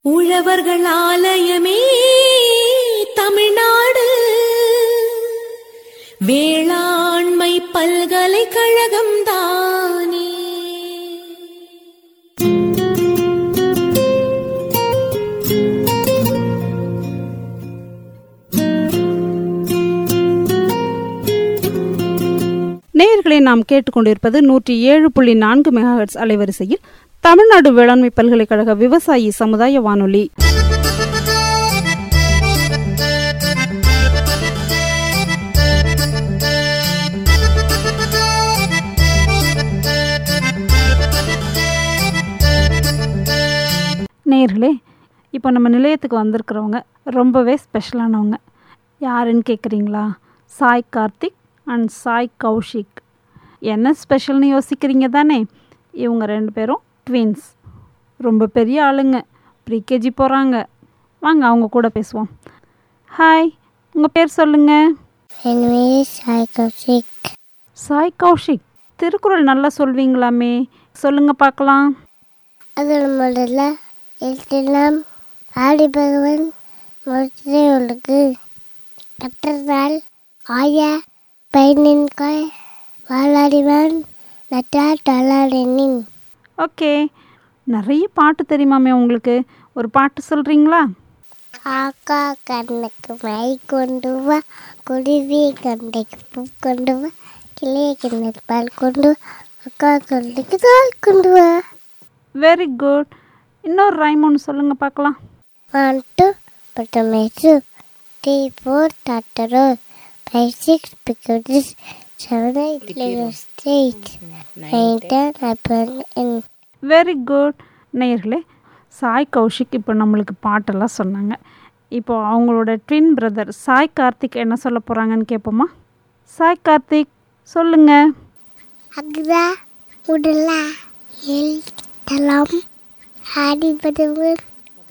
உழவர்கள் ஆலயமே தமிழ்நாடு வேளாண்மை பல்கலைக்கழகம் தானே நேயர்களை நாம் கேட்டுக்கொண்டிருப்பது நூற்றி ஏழு புள்ளி நான்கு மெகாஹெட்ஸ் அலைவரிசையில் தமிழ்நாடு வேளாண்மை பல்கலைக்கழக விவசாயி சமுதாய வானொலி நேயர்களே இப்போ நம்ம நிலையத்துக்கு வந்திருக்கிறவங்க ரொம்பவே ஸ்பெஷலானவங்க யாருன்னு கேட்குறீங்களா சாய் கார்த்திக் அண்ட் சாய் கௌஷிக் என்ன ஸ்பெஷல்னு யோசிக்கிறீங்க தானே இவங்க ரெண்டு பேரும் ட்வின்ஸ் ரொம்ப பெரிய ஆளுங்க ப்ரீகேஜி போகிறாங்க வாங்க அவங்க கூட பேசுவோம் ஹாய் உங்கள் பேர் சொல்லுங்கள் என் பேர் சாய் கௌஷிக் சாய் கௌஷிக் திருக்குறள் நல்லா சொல்வீங்களாமே சொல்லுங்கள் பார்க்கலாம் அதில் முதல்ல எழுத்தெல்லாம் ஆடி பகவன் முறை உள்ளது கற்றதால் ஆய பயனின்காய் வாழாடிவான் நட்டா டலாடனின் ஓகே நிறைய பாட்டு தெரியுமாமே உங்களுக்கு ஒரு பாட்டு சொல்கிறீங்களா காக்கா கண்ணுக்கு மை கொண்டு வா குருவி கண்டைக்கு பூ கொண்டு வா கிளிய கிண்ணத்து பால் கொண்டு வா அக்கா கண்ணுக்கு தாள் கொண்டு வா வெரி குட் இன்னொரு ரைம் ஒன்று சொல்லுங்கள் பார்க்கலாம் One, two, Patomato. Three, four, Tataro. Five, six, Picotis. Seven, eight, Lagos State. Nine, ten, Apple, and very good நேயர்களே சாய் கௌஷிக் இப்போ நம்மளுக்கு பாட்டெல்லாம் சொன்னாங்க இப்போ அவங்களோட ட்வின் பிரதர் சாய் கார்த்திக் என்ன சொல்ல போகிறாங்கன்னு கேட்போமா சாய் கார்த்திக் சொல்லுங்க அக்ரா உடலா எழுத்தலாம் ஆடிபடுவர்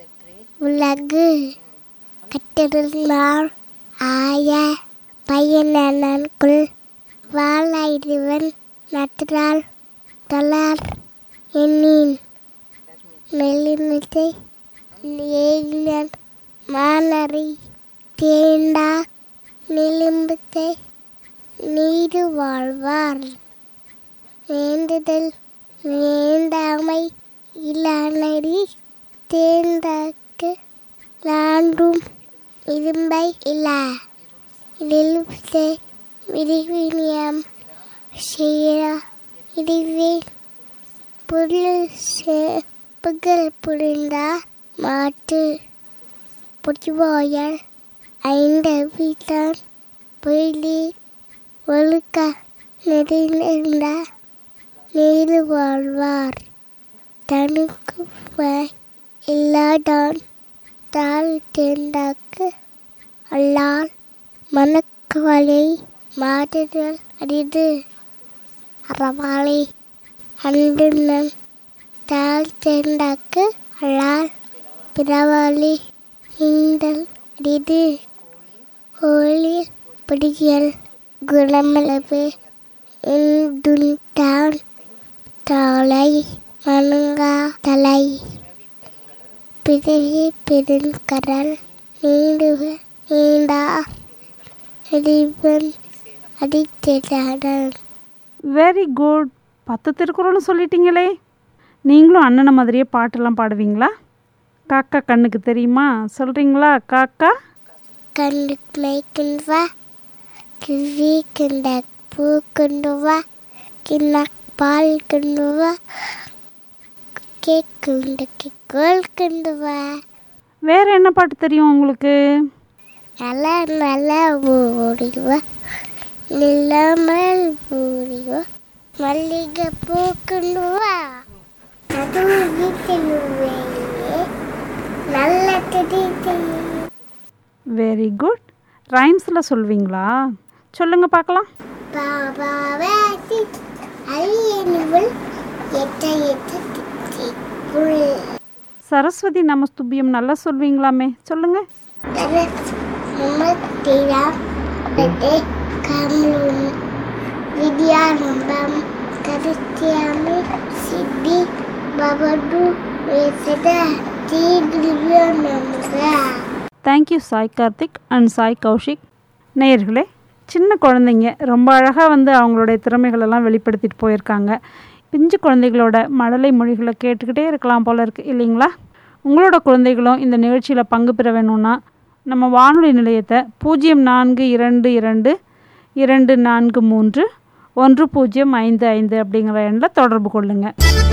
உலகு கட்டிருந்தார் ஆய பையனக்குள் வாழாயிடுவன் நற்றால் தலார் எண்ணின் மெல்லினத்தை ஏகினர் மானரை தேண்டா நிலிம்பத்தை நீடு வாழ்வார் வேண்டுதல் வேண்டாமை இல்லானடி தேர்ந்தாக்கு லாண்டும் இரும்பை இல்லா இழுத்தை விரிவினியம் செய்ய இதுவே பொருள் சே- புகழ் புரிந்தா மாட்டு பொறிவாயல் ஐந்து வீட்டான் பொயிலி ஒழுக்க நெறிந்த நீரு வாழ்வார் தனுக்கு வ- இல்லாதான் தாள் தேர்ந்தாக்கு அல்லால் மனக்கவலை மாற்றுதல் அரிது அறவாளை அன்றுனன் தாள் தேர்ந்தாக்கு அல்லால் பிறவாளி இந்தல் அரிது ஹோலில் பிடியல் குணமளவு இந்துண்டான் தலை மணங்கா தலை பிறவி பெருங்கடல் நீண்டுவ நீண்டா அடிவன் அடித்தடாடன் வெரி குட் பத்து திருக்குறளும் சொல்லிட்டீங்களே நீங்களும் அண்ணனை மாதிரியே பாட்டெல்லாம் பாடுவீங்களா காக்கா கண்ணுக்கு தெரியுமா சொல்கிறீங்களா காக்கா கண்ணுக்கு மை கொண்டு வா கிவி கிண்ட பூ கொண்டு வா கிண்ண பால் கொண்டு வா கேக் கொண்டு கோல் கொண்டு வா வேறு என்ன பாட்டு தெரியும் உங்களுக்கு நல்லா நல்லா ஓடிவா நில்லாமல் ஓடிவா மல்லிகை பூ கொண்டு வா அதுவும் வீட்டில் உள்ளே நல்ல தெரியுது வெரி குட் ரைம்ஸில் சொல்வீங்களா சொல்லுங்கள் பார்க்கலாம் பாபா வேசி அரியனுவல் எட்ட எட்ட திட்டி புல் சரஸ்வதி நமஸ்துபியம் நல்லா சொல்வீங்களாமே சொல்லுங்கள் தரஸ் முமத்திரா பெட்டே கம்லுன் வித்யாரம்பம் கருத்தியாமி சித்தி பவடு வேசத தேங்க்யூ சாய் கார்த்திக் அண்ட் சாய் கௌஷிக் நேயர்களே சின்ன குழந்தைங்க ரொம்ப அழகாக வந்து அவங்களுடைய திறமைகளெல்லாம் வெளிப்படுத்திட்டு போயிருக்காங்க பிஞ்சு குழந்தைகளோட மழலை மொழிகளை கேட்டுக்கிட்டே இருக்கலாம் போல இருக்குது இல்லைங்களா உங்களோட குழந்தைகளும் இந்த நிகழ்ச்சியில் பங்கு பெற வேணும்னா நம்ம வானொலி நிலையத்தை பூஜ்ஜியம் நான்கு இரண்டு இரண்டு இரண்டு நான்கு மூன்று ஒன்று பூஜ்ஜியம் ஐந்து ஐந்து அப்படிங்கிற எண்ணில் தொடர்பு கொள்ளுங்கள்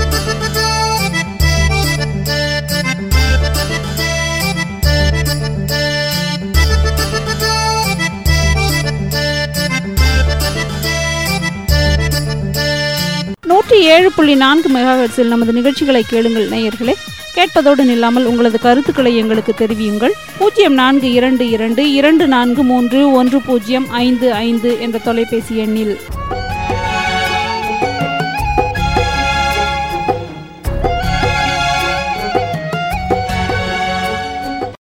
நூற்றி ஏழு புள்ளி நான்கு மெகாஹெர்ட்ஸில் நமது நிகழ்ச்சிகளை கேளுங்கள் நேயர்களே கேட்பதோடு நில்லாமல் உங்களது கருத்துக்களை எங்களுக்கு தெரிவியுங்கள் பூஜ்ஜியம் நான்கு இரண்டு இரண்டு இரண்டு நான்கு மூன்று ஒன்று பூஜ்ஜியம் ஐந்து ஐந்து என்ற தொலைபேசி எண்ணில்